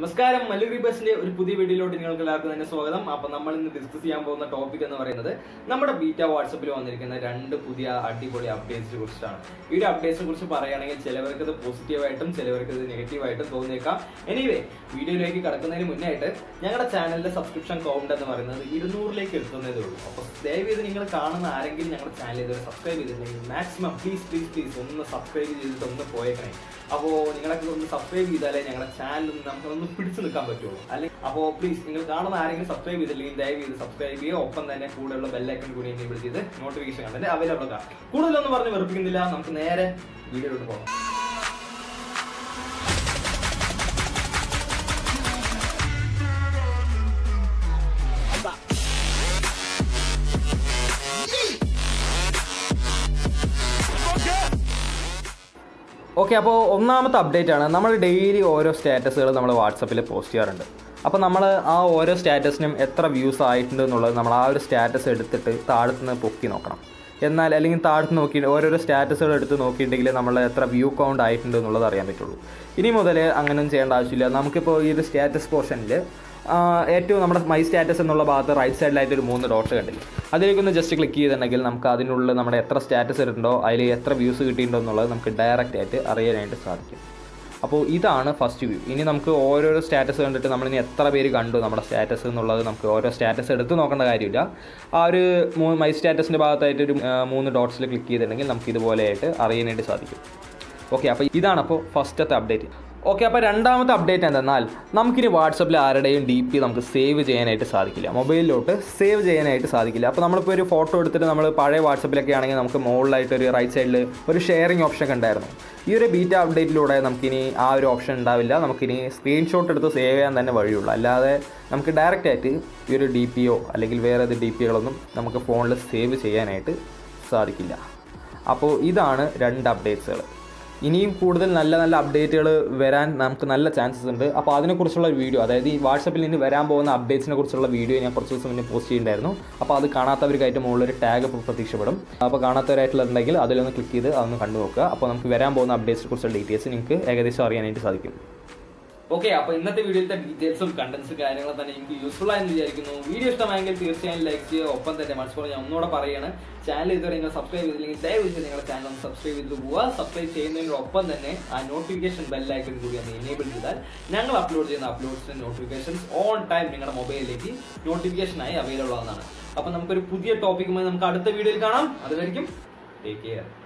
നമസ്കാരം മല്ലൂരി ബസിന്റെ ഒരു പുതിയ വീഡിയോയിലോട്ട് നിങ്ങൾക്ക് എല്ലാവർക്കും തന്നെ സ്വാഗതം അപ്പൊ നമ്മൾ ഇന്ന് ഡിസ്കസ് ചെയ്യാൻ പോകുന്ന ടോപ്പിക് എന്ന് പറയുന്നത് നമ്മുടെ ബീറ്റ വാട്സപ്പിൽ വന്നിരിക്കുന്ന രണ്ട് പുതിയ അടിപൊളി അപ്ഡേറ്റ്സിനെ കുറിച്ചാണ് ഈ ഒരു അപ്ഡേറ്റ്സിനെ കുറിച്ച് പറയുകയാണെങ്കിൽ ചിലവർക്ക് ഇത് പോസിറ്റീവായിട്ടും ചിലവർക്ക് ഇത് നെഗറ്റീവായിട്ടും തോന്നിയേക്കാം എനിവേ വീഡിയോയിലേക്ക് കടക്കുന്നതിന് മുന്നേ ആയിട്ട് ഞങ്ങളുടെ ചാനലിന്റെ സബ്സ്ക്രിപ്ഷൻ കൗണ്ട് എന്ന് പറയുന്നത് ഇരുന്നൂറിലേക്ക് എത്തുന്നതേ ഉള്ളൂ അപ്പൊ ദയവ് ചെയ്ത് നിങ്ങൾ കാണുന്ന ആരെങ്കിലും ഞങ്ങളുടെ ചാനൽ ഇതുവരെ സബ്സ്ക്രൈബ് ചെയ്തിട്ടുണ്ടെങ്കിൽ മാക്സിമം പ്ലീസ് പ്ലീസ് പ്ലീസ് ഒന്ന് സബ്സ്ക്രൈബ് ചെയ്തിട്ട് ഒന്ന് പോയേക്കണേ അപ്പോൾ നിങ്ങളൊക്കെ ഒന്ന് സബ്സ്ക്രൈബ് ചെയ്താലേ ഞങ്ങളുടെ ചാനൽ നമുക്ക് ഒന്ന് പിടിച്ചു നിൽക്കാൻ പറ്റുള്ളൂ അല്ലെങ്കിൽ അപ്പോൾ പ്ലീസ് നിങ്ങൾ കാണുന്ന ആരെങ്കിലും സബ്സ്ക്രൈബ് ചെയ്തില്ലെങ്കിൽ ദയവ് ചെയ്ത് സബ്സ്ക്രൈബ് ചെയ്യുക ഒപ്പം തന്നെ കൂടെയുള്ള ബെല്ലൈക്കൺ കൂടി എനേബിൾ ചെയ്ത് നോട്ടിഫിക്കേഷൻ കണ്ടന്റ് അവൈലബിൾ ആണ് കൂടുതലൊന്നും പറഞ്ഞ് വെറുപ്പിക്കുന്നില്ല നമുക്ക് നേരെ വീഡിയോയിലോട്ട് പോകാം ഓക്കെ അപ്പോൾ ഒന്നാമത്തെ അപ്ഡേറ്റ് ആണ് നമ്മൾ ഡെയിലി ഓരോ സ്റ്റാറ്റസുകൾ നമ്മൾ വാട്സപ്പിൽ പോസ്റ്റ് ചെയ്യാറുണ്ട് അപ്പോൾ നമ്മൾ ആ ഓരോ സ്റ്റാറ്റസിനും എത്ര വ്യൂസ് ആയിട്ടുണ്ട് എന്നുള്ളത് നമ്മൾ ആ ഒരു സ്റ്റാറ്റസ് എടുത്തിട്ട് താഴത്തുനിന്ന് പൊക്കി നോക്കണം എന്നാൽ അല്ലെങ്കിൽ താഴത്ത് നോക്കി ഓരോരോ സ്റ്റാറ്റസുകൾ എടുത്ത് നോക്കിയിട്ടുണ്ടെങ്കിൽ നമ്മൾ എത്ര വ്യൂ കൗണ്ട് ആയിട്ടുണ്ട് എന്നുള്ളത് അറിയാൻ പറ്റുള്ളൂ ഇനി മുതൽ അങ്ങനെയൊന്നും ചെയ്യേണ്ട ആവശ്യമില്ല നമുക്കിപ്പോൾ ഈ ഒരു സ്റ്റാറ്റസ് പോർഷനിൽ ഏറ്റവും നമ്മുടെ മൈ സ്റ്റാറ്റസ് എന്നുള്ള ഭാഗത്ത് റൈറ്റ് സൈഡിലായിട്ട് ഒരു മൂന്ന് ഡോട്ട് കണ്ടില്ല അതിലേക്കൊന്ന് ജസ്റ്റ് ക്ലിക്ക് ചെയ്തിട്ടുണ്ടെങ്കിൽ നമുക്ക് അതിനുള്ളിൽ നമ്മുടെ എത്ര സ്റ്റാറ്റസ് ഇട്ടുണ്ടോ അതിൽ എത്ര വ്യൂസ് കിട്ടിയിട്ടുണ്ടോ എന്നുള്ളത് നമുക്ക് ഡയറക്റ്റ് ആയിട്ട് അറിയാനായിട്ട് സാധിക്കും അപ്പോൾ ഇതാണ് ഫസ്റ്റ് വ്യൂ ഇനി നമുക്ക് ഓരോരോ സ്റ്റാറ്റസ് കണ്ടിട്ട് നമ്മളിനി എത്ര പേര് കണ്ടു നമ്മുടെ സ്റ്റാറ്റസ് എന്നുള്ളത് നമുക്ക് ഓരോ സ്റ്റാറ്റസ് എടുത്ത് നോക്കേണ്ട കാര്യമില്ല ആ ഒരു മൂ- മൈ സ്റ്റാറ്റസിൻ്റെ ഭാഗത്തായിട്ട് ഒരു ആ, മൂന്ന് ഡോട്ട്സിൽ ക്ലിക്ക് ചെയ്തിട്ടുണ്ടെങ്കിൽ നമുക്ക് ഇതുപോലെയായിട്ട് അറിയാനായിട്ട് സാധിക്കും ഓക്കെ അപ്പോൾ ഇതാണ് അപ്പോൾ ഫസ്റ്റത്തെ അപ്ഡേറ്റ് ഓക്കെ അപ്പോൾ രണ്ടാമത്തെ അപ്ഡേറ്റ് എന്തെന്നാൽ നമുക്കിനി വാട്സപ്പിൽ ആരുടെയും ഡി പി നമുക്ക് സേവ് ചെയ്യാനായിട്ട് സാധിക്കില്ല മൊബൈലിലോട്ട് സേവ് ചെയ്യാനായിട്ട് സാധിക്കില്ല അപ്പോൾ നമ്മളിപ്പോൾ ഒരു ഫോട്ടോ എടുത്തിട്ട് നമ്മൾ പഴയ വാട്സപ്പിലൊക്കെ ആണെങ്കിൽ നമുക്ക് മുകളിലായിട്ട് ഒരു റൈറ്റ് സൈഡിൽ ഒരു ഷെയറിംഗ് ഓപ്ഷൻ ഒക്കെ ഉണ്ടായിരുന്നു ഈ ഒരു ബീറ്റ അപ്ഡേറ്റിലൂടെ നമുക്കിനി ആ ഒരു ഓപ്ഷൻ ഉണ്ടാവില്ല നമുക്കിനി സ്ക്രീൻഷോട്ട് എടുത്ത് സേവ് ചെയ്യാൻ തന്നെ വഴിയുള്ളൂ അല്ലാതെ നമുക്ക് ഡയറക്റ്റ് ആയിട്ട് ഈ ഒരു ഡി പിയോ അല്ലെങ്കിൽ വേറെ ഏത് ഡി പികളൊന്നും നമുക്ക് ഫോണിൽ സേവ് ചെയ്യാനായിട്ട് സാധിക്കില്ല അപ്പോൾ ഇതാണ് രണ്ട് അപ്ഡേറ്റ്സുകൾ ഇനിയും കൂടുതൽ നല്ല നല്ല അപ്ഡേറ്റുകൾ വരാൻ നമുക്ക് നല്ല ചാൻസസ് ഉണ്ട് അപ്പോൾ അതിനെക്കുറിച്ചുള്ള ഒരു വീഡിയോ അതായത് ഈ വാട്സപ്പിൽ നിന്ന് വരാൻ പോകുന്ന അപ്ഡേറ്റ്സിനെ കുറിച്ചുള്ള വീഡിയോ ഞാൻ കുറച്ച് ദിവസം മുന്നേ പോസ്റ്റ് ചെയ്യുന്നുണ്ടായിരുന്നു അപ്പോൾ അത് കാണാത്തവർക്കായിട്ട് മുകളിലൊരു ടാഗ് പ്രത്യക്ഷപ്പെടും അപ്പോൾ കാണാത്തവരായിട്ടുണ്ടെങ്കിൽ അതിലൊന്ന് ക്ലിക്ക് ചെയ്ത് അതൊന്ന് കണ്ടു നോക്കുക അപ്പോൾ നമുക്ക് വരാൻ പോകുന്ന അപ്ഡേറ്റ്സിനെ കുറിച്ചുള്ള ഡീറ്റെയിൽസ് നിങ്ങൾക്ക് ഏകദേശം അറിയാനായിട്ട് സാധിക്കും ഓക്കെ അപ്പോൾ ഇന്നത്തെ വീഡിയോയിലത്തെ ഡീറ്റെയിൽസും കണ്ടന്റ്സും കാര്യങ്ങളും തന്നെ എനിക്ക് യൂസ്ഫുൾ ആയെന്ന് വിചാരിക്കുന്നു വീഡിയോ ഇഷ്ടമായെങ്കിൽ തീർച്ചയായും ലൈക്ക് ചെയ്യുക ഒപ്പം തന്നെ മനസ്സിലോട് ഞാൻ ഒന്നുകൂടെ പറയുകയാണ് ചാനൽ ഇതുവരെ നിങ്ങൾ സബ്സ്ക്രൈബ് ചെയ്തില്ലെങ്കിൽ ദയവ് ചെയ്ത് നിങ്ങളുടെ ചാനൽ ഒന്ന് സബ്സ്ക്രൈബ് ചെയ്ത് പോവുക സബ്സ്ക്രൈബ് ചെയ്യുന്നതിനൊപ്പം തന്നെ ആ നോട്ടിഫിക്കേഷൻ ബെല്ലൈക്കൺ കൂടി ഒന്ന് എനേബിൾ ചെയ്താൽ ഞങ്ങൾ അപ്ലോഡ് ചെയ്യുന്ന അപ്ലോഡ്സിന്റെ നോട്ടിഫിക്കേഷൻസ് ഓൺ ടൈം നിങ്ങളുടെ മൊബൈലിലേക്ക് നോട്ടിഫിക്കേഷനായി അവൈലബിൾ ആവുന്നതാണ് അപ്പോൾ നമുക്കൊരു പുതിയ ടോപ്പിക്കുമായി നമുക്ക് അടുത്ത വീഡിയോയിൽ കാണാം അതുവരെയും ടേക്ക് കെയർ